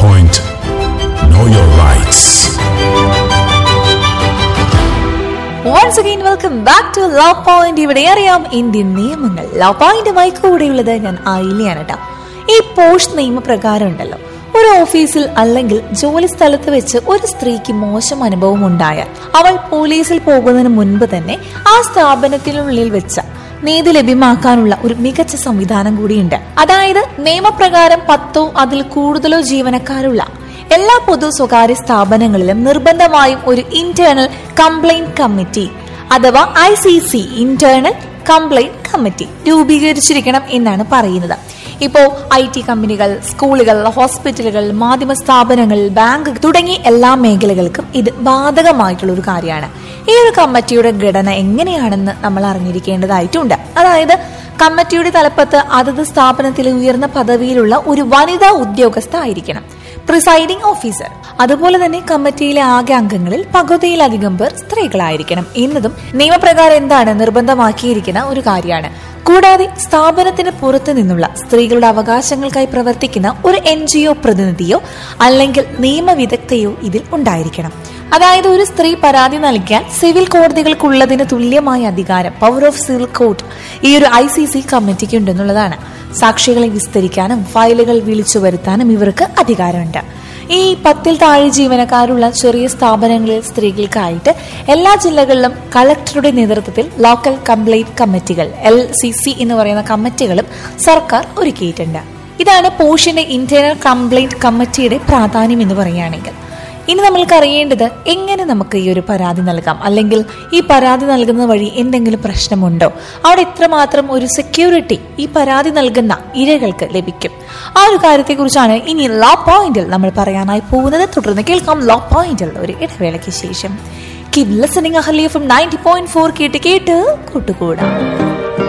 Point. Know your rights. Once again welcome back to law point ഇവിടെ അറിയാം Indian നിയമങ്ങൾ law പോയിന്റുമായി കൂടെയുള്ളത് ഞാൻ ആയില്ലയാണ് കേട്ടോ ഈ പോസ്റ്റ് നിയമപ്രകാരം ഉണ്ടല്ലോ ഒരു ഓഫീസിൽ അല്ലെങ്കിൽ ജോലി സ്ഥലത്ത് വെച്ച് ഒരു സ്ത്രീക്ക് മോശം അനുഭവം ഉണ്ടായാൽ അവൾ പോലീസിൽ പോകുന്നതിന് മുൻപ് തന്നെ ആ സ്ഥാപനത്തിനുള്ളിൽ വെച്ച നീതി ലഭ്യമാക്കാനുള്ള ഒരു മികച്ച സംവിധാനം കൂടിയുണ്ട് അതായത് നിയമപ്രകാരം പത്തോ അതിൽ കൂടുതലോ ജീവനക്കാരുള്ള എല്ലാ പൊതു സ്വകാര്യ സ്ഥാപനങ്ങളിലും നിർബന്ധമായും ഒരു ഇന്റേണൽ കംപ്ലൈന്റ് കമ്മിറ്റി അഥവാ I C C internal complaint committee രൂപീകരിച്ചിരിക്കണം എന്നാണ് പറയുന്നത് ഇപ്പോ ഐ ടി കമ്പനികൾ സ്കൂളുകൾ ഹോസ്പിറ്റലുകൾ മാധ്യമ സ്ഥാപനങ്ങൾ ബാങ്ക് തുടങ്ങി എല്ലാ മേഖലകൾക്കും ഇത് ബാധകമായിട്ടുള്ള ഒരു കാര്യമാണ് ഈ ഒരു കമ്മിറ്റിയുടെ ഘടന എങ്ങനെയാണെന്ന് നമ്മൾ അറിഞ്ഞിരിക്കേണ്ടതായിട്ടുണ്ട് അതായത് കമ്മിറ്റിയുടെ തലപ്പത്ത് അതത് സ്ഥാപനത്തിലെ ഉയർന്ന പദവിയിലുള്ള ഒരു വനിതാ ഉദ്യോഗസ്ഥ ആയിരിക്കണം പ്രിസൈഡിംഗ് ഓഫീസർ അതുപോലെ തന്നെ കമ്മിറ്റിയിലെ ആകെ അംഗങ്ങളിൽ പകുതിയിലധികം പേർ സ്ത്രീകളായിരിക്കണം എന്നതും നിയമപ്രകാരം എന്താണ് നിർബന്ധമാക്കിയിരിക്കുന്ന ഒരു കാര്യമാണ് കൂടാതെ സ്ഥാപനത്തിന് പുറത്തു നിന്നുള്ള സ്ത്രീകളുടെ അവകാശങ്ങൾക്കായി പ്രവർത്തിക്കുന്ന ഒരു എൻ ജി ഒ പ്രതിനിധിയോ അല്ലെങ്കിൽ നിയമവിദഗ്ധയോ ഇതിൽ ഉണ്ടായിരിക്കണം അതായത് ഒരു സ്ത്രീ പരാതി നൽകിയാൽ സിവിൽ കോടതികൾക്കുള്ളതിന് തുല്യമായ അധികാരം പവർ ഓഫ് സിവിൽ കോർട്ട് ഈ ഒരു ഐ സി സി കമ്മിറ്റിക്ക് ഉണ്ടെന്നുള്ളതാണ് സാക്ഷികളെ വിസ്തരിക്കാനും ഫയലുകൾ വിളിച്ചു വരുത്താനും ഇവർക്ക് അധികാരമുണ്ട് ഈ പത്തിൽ താഴെ ജീവനക്കാരുള്ള ചെറിയ സ്ഥാപനങ്ങളിൽ സ്ത്രീകൾക്കായിട്ട് എല്ലാ ജില്ലകളിലും കളക്ടറുടെ നേതൃത്വത്തിൽ ലോക്കൽ കംപ്ലൈന്റ് കമ്മിറ്റികൾ എൽ സി സി എന്ന് പറയുന്ന കമ്മിറ്റികളും സർക്കാർ ഒരുക്കിയിട്ടുണ്ട് ഇതാണ് പോഷിന്റെ ഇന്റേണൽ കംപ്ലൈന്റ് കമ്മിറ്റിയുടെ പ്രാധാന്യം എന്ന് പറയുകയാണെങ്കിൽ ഇനി നമ്മൾക്ക് അറിയേണ്ടത് എങ്ങനെ നമുക്ക് ഈ ഒരു പരാതി നൽകാം അല്ലെങ്കിൽ ഈ പരാതി നൽകുന്നത് വഴി എന്തെങ്കിലും പ്രശ്നമുണ്ടോ അവിടെ എത്രമാത്രം ഒരു സെക്യൂരിറ്റി ഈ പരാതി നൽകുന്ന ഇരകൾക്ക് ലഭിക്കും ആ ഒരു കാര്യത്തെക്കുറിച്ചാണ് ഇനി ലോ പോയിന്റിൽ നമ്മൾ പറയാനായി പോകുന്നത് തുടർന്ന് കേൾക്കാം ലോ പോയിന്റിൽ ഒരു ഇടവേളയ്ക്ക് ശേഷം kid listening Ahalya from ninety point four കേട്ട് കേട്ട് കൂട്ടുകൂടാം